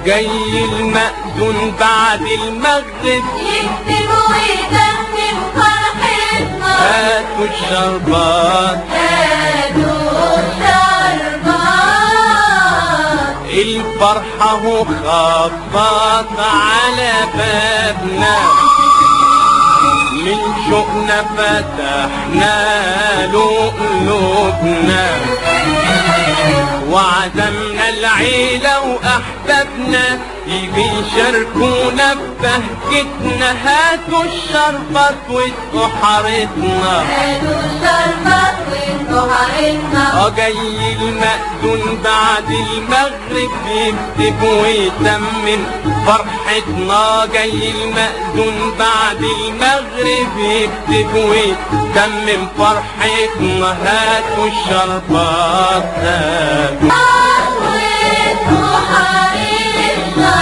جاي المأذون بعد المغرب يكتب ويتمم فرحتنا هاتوا الشربات هاتوا الشربات الفرحة هو خبط على بابنا من شوقنا فتحنا له قلوبنا وعزمنا العيلة وأحبابنا يجي يشاركونا ببهجتنا هاتوا الشربات واسقوا حارتنا هاتوا الشربات وانتوا حارتنا اه جاي المأذون بعد المغرب يكتب ويتمم فرحتنا جاي المأذون بعد المغرب يكتب ويتمم فرحتنا هاتوا الشربات هاتوا وانتوا حارتنا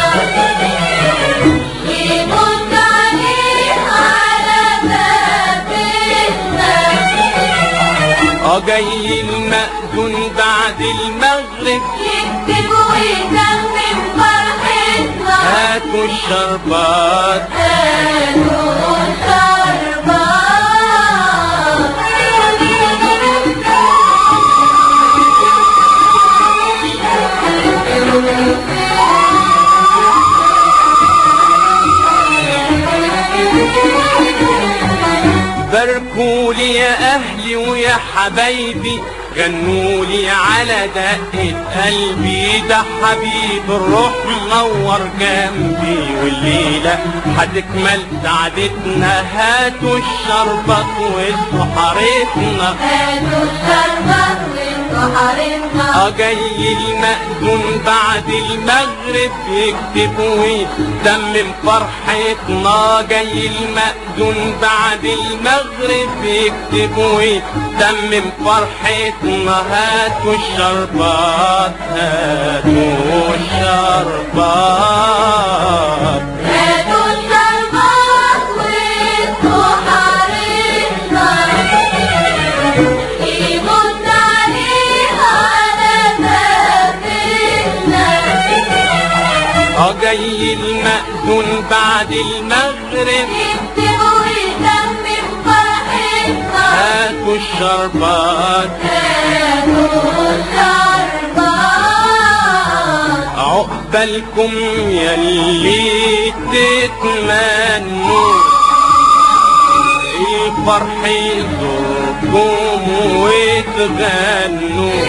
يمد عليه على بابنا اه جاي المأذون بعد المغرب يكتب ويتمم فرحتنا هاتوا الشربات هاتوا باركولي يا اهلي ويا حبايبي غنولي على دقة قلبي ده حبيب الروح منور جنبي والليلة هتكمل سعادتنا هاتوا الشربات واسقوا حارتنا هاتوا الشربات وانتوا حارتنا اه جاي المأذون بعد المغرب يكتب ويتمم فرحتنا جاي المأذون بعد المغرب يكتب ويتمم فرحتنا هاتوا الشربات هاتوا الشربات هاتوا الشربات وانتوا حارتنا يمد عليه على بابنا اه جاي المأذون بعد المغرب يكتب ويتمم فرحتنا هاتوا الشربات هاتوا الشربات عقبالكم يلي تتمنوا الفرح يزوركم وتغنوا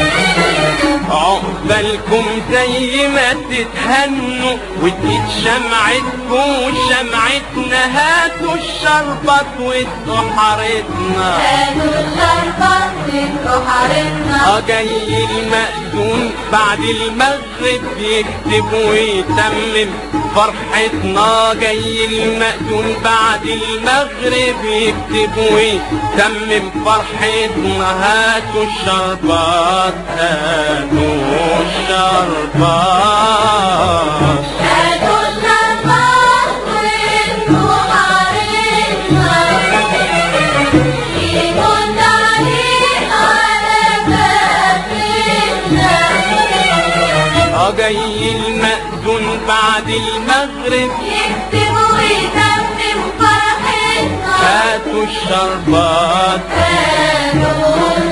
عقبالكم زي ما تتهنوا وتجيب شمعتكم وشمعتنا هاتوا الشربات واسقوا حارتنا هاتوا الشربات وانتوا حارتنا اه جاي المأذون بعد المغرب يكتب ويتمم فرحتنا جاي المأذون بعد المغرب يكتب ويتمم فرحتنا هاتوا الشربات هاتوا الشربات هاتوا الشربات وانتوا حارتنا يمد عليه على بابنا اه جاي المأذون بعد المغرب يكتب ويتمم فرحتنا هاتوا الشربات هاتوا